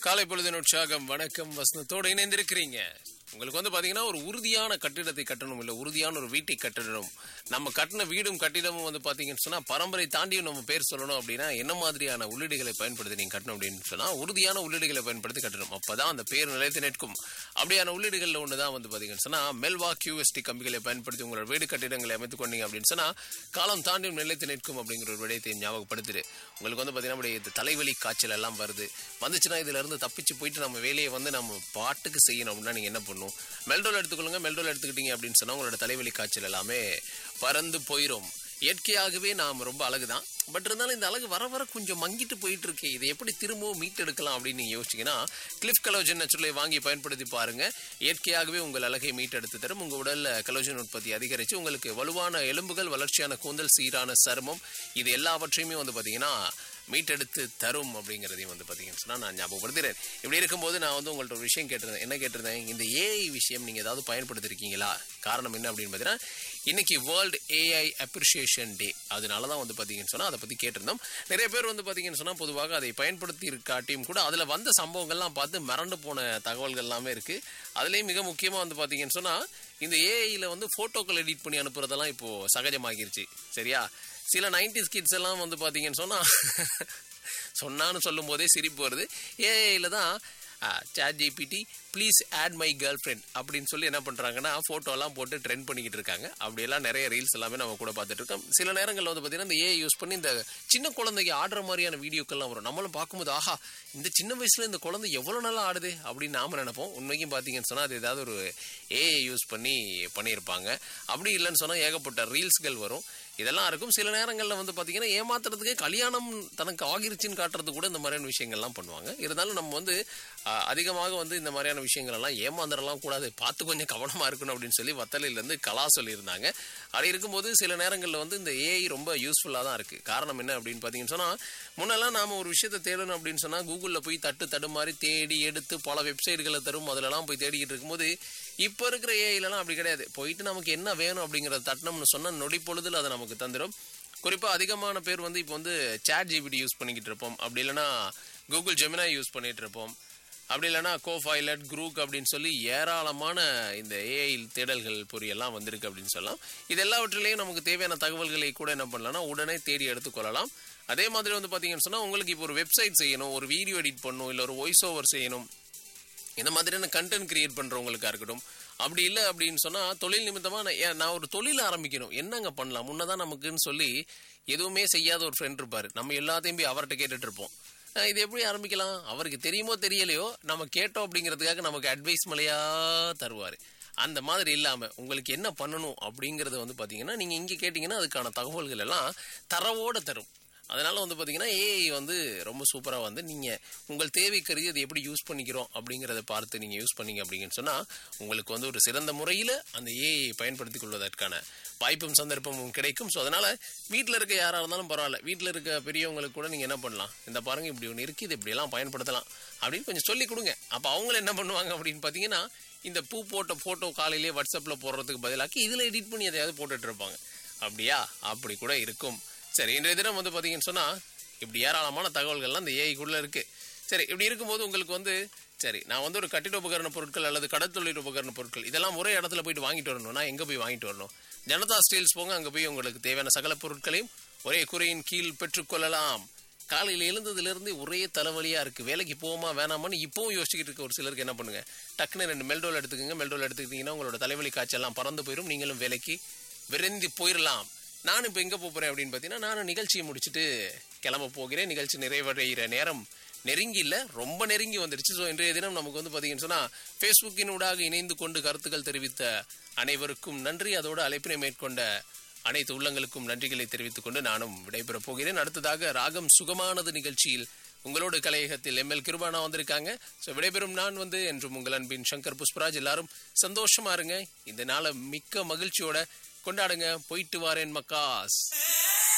காலை பொழுதின் உற்சாகம் வணக்கம் வசனத்தோடு இணைந்திருக்கிறீங்க உங்களுக்கு வந்து பாத்தீங்கன்னா ஒரு உறுதியான கட்டிடத்தை கட்டணும் இல்ல உறுதியான ஒரு வீட்டை கட்டணும் நம்ம கட்டின வீடும் கட்டிடமும் வந்து பாத்தீங்கன்னு சொன்னா பரம்பரை தாண்டியும் நம்ம பேர் சொல்லணும் அப்படின்னா என்ன மாதிரியான உள்ளீடுகளை பயன்படுத்தி நீங்க கட்டணும் அப்படின்னு சொன்னா உறுதியான உள்ளீடுகளை பயன்படுத்தி கட்டணும் அப்பதான் அந்த பேர் நிலைத்து நிற்கும் அப்படியான உள்ளீடுகள்ல ஒண்ணுதான் வந்து பாத்தீங்கன்னு சொன்னா மெல்வா கியூஎஸ்டி கம்பிகளை பயன்படுத்தி உங்களோட வீடு கட்டிடங்களை அமைத்துக் கொண்டீங்க அப்படின்னு சொன்னா காலம் தாண்டியும் நிலைத்து நிற்கும் அப்படிங்கிற ஒரு விடயத்தை ஞாபகப்படுத்துது உங்களுக்கு வந்து பாத்தீங்கன்னா அப்படியே இந்த தலைவலி காய்ச்சல் எல்லாம் வருது வந்துச்சுன்னா இதுல இருந்து தப்பிச்சு போயிட்டு நம்ம வேலையை வந்து நம்ம பாட்டுக்கு செய்யணும் அப்படின்னா நீங்க என்ன பண்ணணும் மெல்டோல் எடுத்துக்கொள்ளுங்க மெல்டோல் எடுத்துக்கிட்டீங்க அப்படின்னு சொன்னா உங்களோட தலைவலி காய்ச்சல் எல்லாமே பறந்து போயிடும் இயற்கையாகவே நாம் ரொம்ப அழகுதான் பட் இருந்தாலும் இந்த அழகு வர வர கொஞ்சம் மங்கிட்டு போயிட்டு இருக்கு இதை எப்படி திரும்பவும் மீட்டெடுக்கலாம் அப்படின்னு நீங்க யோசிச்சீங்கன்னா கிளிஃப் கலோஜன் நச்சுரலை வாங்கி பயன்படுத்தி பாருங்க இயற்கையாகவே உங்கள் அழகை மீட்டெடுத்து தரும் உங்க உடல்ல கலோஜன் உற்பத்தி அதிகரிச்சு உங்களுக்கு வலுவான எலும்புகள் வளர்ச்சியான கூந்தல் சீரான சருமம் இது எல்லாவற்றையுமே வந்து பாத்தீங்கன்னா மீட்டெடுத்து தரும் அப்படிங்கிறதையும் வந்து பார்த்தீங்கன்னு சொன்னால் நான் ஞாபகப்படுத்துகிறேன் இப்படி இருக்கும்போது நான் வந்து உங்கள்ட்ட ஒரு விஷயம் கேட்டிருந்தேன் என்ன கேட்டிருந்தேன் இந்த ஏஐ விஷயம் நீங்கள் ஏதாவது பயன்படுத்திருக்கீங்களா காரணம் என்ன அப்படின்னு பார்த்தீங்கன்னா இன்னைக்கு வேர்ல்டு ஏஐ அப்ரிஷியேஷன் டே அதனால தான் வந்து பார்த்தீங்கன்னு சொன்னால் அதை பற்றி கேட்டிருந்தோம் நிறைய பேர் வந்து பார்த்தீங்கன்னு சொன்னால் பொதுவாக அதை பயன்படுத்தி இருக்காட்டியும் கூட அதில் வந்த சம்பவங்கள்லாம் பார்த்து மிரண்டு போன தகவல்கள் எல்லாமே இருக்குது அதுலேயும் மிக முக்கியமாக வந்து பார்த்தீங்கன்னு சொன்னால் இந்த ஏஐயில் வந்து ஃபோட்டோக்கள் எடிட் பண்ணி அனுப்புறதெல்லாம் இப்போது சகஜமாகிருச்சு சரியா சில நைன்டிஸ் கிட்ஸ் எல்லாம் வந்து பார்த்தீங்கன்னு சொன்னால் சொன்னான்னு சொல்லும் போதே சிரிப்பு வருது ஏஐயில் தான் chat G P T please add my girlfriend அப்படின்னு சொல்லி என்ன பண்ணுறாங்கன்னா ஃபோட்டோலாம் போட்டு ட்ரெண்ட் பண்ணிக்கிட்டு இருக்காங்க அப்படியெல்லாம் நிறைய ரீல்ஸ் எல்லாமே நம்ம கூட பார்த்துட்டு இருக்கோம் சில நேரங்களில் வந்து பார்த்தீங்கன்னா இந்த ஏஐ யூஸ் பண்ணி இந்த சின்ன குழந்தைக்கு ஆடுற மாதிரியான வீடியோக்கள்லாம் வரும் நம்மளும் பார்க்கும்போது ஆஹா இந்த சின்ன வயசுல இந்த குழந்தை எவ்வளோ நல்லா ஆடுது அப்படின்னு நாம நினைப்போம் உண்மைக்கும் பார்த்தீங்கன்னு சொன்னால் அது ஏதாவது ஒரு ஏஐ யூஸ் பண்ணி பண்ணியிருப்பாங்க அப்படி இல்லைன்னு சொன்னால் ஏகப்பட்ட ரீல்ஸ்கள் வரும் இதெல்லாம் இருக்கும் சில நேரங்களில் வந்து பார்த்தீங்கன்னா ஏமாத்துறதுக்கு கல்யாணம் தனக்கு ஆகிருச்சுன்னு காட்டுறது கூட இந்த மாதிரியான விஷயங்கள்லாம் பண்ணுவாங்க இருந்தாலும் நம்ம வந்து ஆஹ், அதிகமாக வந்து இந்த மாதிரியான விஷயங்கள் எல்லாம் ஏமாந்துடலாம் கூடாது பார்த்து கொஞ்சம் கவனமாக இருக்கணும் அப்படின்னு சொல்லி வத்தலையிலேருந்து கலா சொல்லியிருந்தாங்க அப்படி இருக்கும்போது சில நேரங்களில் வந்து இந்த ஏஐ ரொம்ப யூஸ்ஃபுல்லாக தான் இருக்குது காரணம் என்ன அப்படின்னு பார்த்தீங்கன்னு சொன்னால் முன்னெல்லாம் நாம ஒரு விஷயத்தை தேடணும் அப்படின்னு சொன்னால் கூகுளில் போய் தட்டு தடு மாதிரி தேடி எடுத்து பல வெப்சைட்டுகளை தரும் அதிலலாம் போய் தேடிக்கிட்டு இருக்கும்போது இப்போ இருக்கிற ஏஐலலாம் அப்படி கிடையாது போயிட்டு நமக்கு என்ன வேணும் அப்படிங்கிறத தட்டினோம்னு சொன்னால் நொடி பொழுதில் அதை நமக்கு தந்துடும் குறிப்பாக அதிகமான பேர் வந்து இப்போ வந்து சேட் ஜிபிடி யூஸ் பண்ணிக்கிட்டு இருப்போம் அப்படி இல்லைன்னா கூகுள் ஜெமினா யூஸ் பண்ணிட்டு இருப்போம் அப்படி இல்லைன்னா கோ பைலட் குரூக் அப்படின்னு சொல்லி ஏராளமான இந்த ஏஐ தேடல்கள் பொறியெல்லாம் வந்திருக்கு அப்படின்னு சொல்லலாம் இது எல்லாவற்றிலையும் நமக்கு தேவையான தகவல்களை கூட என்ன பண்ணலாம்னா உடனே தேடி எடுத்துக்கொள்ளலாம் அதே மாதிரி வந்து பார்த்தீங்கன்னு சொன்னால் உங்களுக்கு இப்போ ஒரு வெப்சைட் செய்யணும் ஒரு வீடியோ எடிட் பண்ணணும் இல்லை ஒரு வாய்ஸ் ஓவர் செய்யணும் இந்த மாதிரியான கண்டென்ட் கிரியேட் பண்றவங்களுக்கா இருக்கட்டும் அப்படி இல்லை அப்படின்னு சொன்னா தொழில் நிமித்தமா நான் ஏன் நான் ஒரு தொழில் ஆரம்பிக்கணும் என்னங்க பண்ணலாம் முன்னதான் நமக்குன்னு சொல்லி எதுவுமே செய்யாத ஒரு ஃப்ரெண்ட் இருப்பாரு நம்ம எல்லாத்தையும் போய் அவர்கிட்ட கேட்டுட்டு இருப்போம் அஹ் இது எப்படி ஆரம்பிக்கலாம் அவருக்கு தெரியுமோ தெரியலையோ நம்ம கேட்டோம் அப்படிங்கிறதுக்காக நமக்கு அட்வைஸ் மலையா தருவாரு அந்த மாதிரி இல்லாம உங்களுக்கு என்ன பண்ணணும் அப்படிங்கறத வந்து பாத்தீங்கன்னா நீங்க இங்க கேட்டீங்கன்னா அதுக்கான தகவல்கள் எல்லாம் தரவோட தரும் அதனால வந்து பார்த்தீங்கன்னா ஏஐ வந்து ரொம்ப சூப்பராக வந்து நீங்கள் உங்கள் தேவை கருதி அதை எப்படி யூஸ் பண்ணிக்கிறோம் அப்படிங்கிறத பார்த்து நீங்கள் யூஸ் பண்ணீங்க அப்படிங்கன்னு சொன்னால் உங்களுக்கு வந்து ஒரு சிறந்த முறையில் அந்த ஏஐ பயன்படுத்திக் கொள்வதற்கான வாய்ப்பும் சந்தர்ப்பமும் கிடைக்கும் ஸோ அதனால் வீட்டில் இருக்க யாராக இருந்தாலும் பரவாயில்ல வீட்டில் இருக்க பெரியவங்களுக்கு கூட நீங்கள் என்ன பண்ணலாம் இந்த பாருங்க இப்படி ஒன்று இருக்குது இது இப்படியெல்லாம் பயன்படுத்தலாம் அப்படின்னு கொஞ்சம் சொல்லி கொடுங்க அப்போ அவங்களும் என்ன பண்ணுவாங்க அப்படின்னு பார்த்தீங்கன்னா இந்த பூ போட்ட ஃபோட்டோ காலையிலேயே வாட்ஸ்அப்பில் போடுறதுக்கு பதிலாக்கி இதில் எடிட் பண்ணி எதையாவது போட்டுட்டு இருப்பாங்க அப்படியா அப்படி கூட இருக்கும் சரி இன்றைய தினம் வந்து பார்த்தீங்கன்னு சொன்னால் இப்படி ஏராளமான தகவல்கள்லாம் இந்த ஏஐக்குள்ளே இருக்குது சரி இப்படி இருக்கும்போது உங்களுக்கு வந்து சரி நான் வந்து ஒரு கட்டிட உபகரண பொருட்கள் அல்லது கடற்தொழில் உபகரண பொருட்கள் இதெல்லாம் ஒரே இடத்துல போயிட்டு வாங்கிட்டு வரணும்னா எங்கே போய் வாங்கிட்டு வரணும் ஜனதா ஸ்டீல்ஸ் போங்க அங்கே போய் உங்களுக்கு தேவையான சகல பொருட்களையும் ஒரே குறையின் கீழ் பெற்றுக்கொள்ளலாம் காலையில் எழுந்ததுலேருந்து ஒரே தலைவலியாக இருக்குது வேலைக்கு போவோமா வேணாமான்னு இப்போவும் யோசிச்சுக்கிட்டு இருக்க ஒரு சிலருக்கு என்ன பண்ணுங்க டக்குன்னு ரெண்டு மெல்டோல் எடுத்துக்கோங்க மெல்டோல் எடுத்துக்கிட்டிங்கன்னா உங்களோட தலைவலி காய்ச்சல்லாம் பறந்து போயிடும் நீங்களும் வேலைக்கு விரைந்து போயிடலாம் நான் இப்போ எங்கே போகிறேன் அப்படின்னு பார்த்தீங்கன்னா நான் நிகழ்ச்சியை முடிச்சுட்டு கிளம்ப போகிறேன் நிகழ்ச்சி நிறைவடைகிற நேரம் நெருங்கி இல்லை ரொம்ப நெருங்கி வந்துடுச்சு ஸோ இன்றைய தினம் நமக்கு வந்து பார்த்தீங்கன்னு சொன்னால் ஃபேஸ்புக்கின் ஊடாக இணைந்து கொண்டு கருத்துக்கள் தெரிவித்த அனைவருக்கும் நன்றி அதோடு அழைப்பினை மேற்கொண்ட அனைத்து உள்ளங்களுக்கும் நன்றிகளை தெரிவித்துக் கொண்டு நானும் விடைபெறப் போகிறேன் அடுத்ததாக ராகம் சுகமானது நிகழ்ச்சியில் உங்களோடு கலையகத்தில் எம்எல் கிருபானா வந்திருக்காங்க ஸோ விடைபெறும் நான் வந்து என்றும் உங்கள் அன்பின் சங்கர் புஷ்பராஜ் எல்லாரும் சந்தோஷமா இருங்க இந்த நாளை மிக்க மகிழ்ச்சியோட கொண்டாடுங்க போயிட்டு வாரேன் மக்காஸ்